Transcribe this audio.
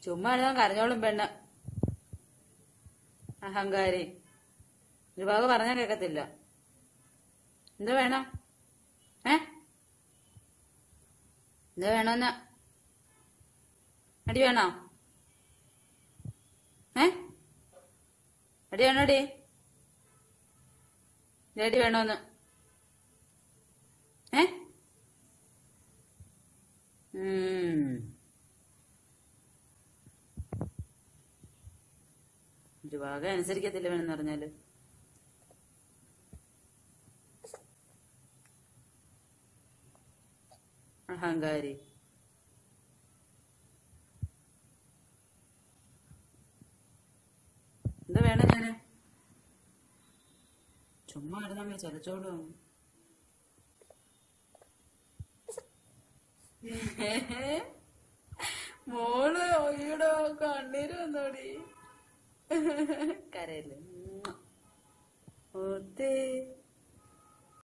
ചുമ്മാ എഴുതാൻ കരഞ്ഞോളും പെണ്ണ് അഹങ്കാരി ഒരുപാട് പറഞ്ഞാൽ കേക്കത്തില്ല എന്ത് വേണം ഏ എന്ത് വേണമെന്ന് അടി വേണോ ഏ അടി വേണോടി അടി വേണോന്ന് ഏ ഉം. ഒരു ഭാഗം അനുസരിക്കത്തില്ല വേണമെന്ന് പറഞ്ഞാല് അഹങ്കാരി എന്താ വേണം ഞാന് ചുമ്മാ ഇരുന്നങ്ങ് ചലച്ചോടും മോള് ഒയ്യടോ കണ്ണീര് വന്നോടി കരയല്ലേ ഒത്തേ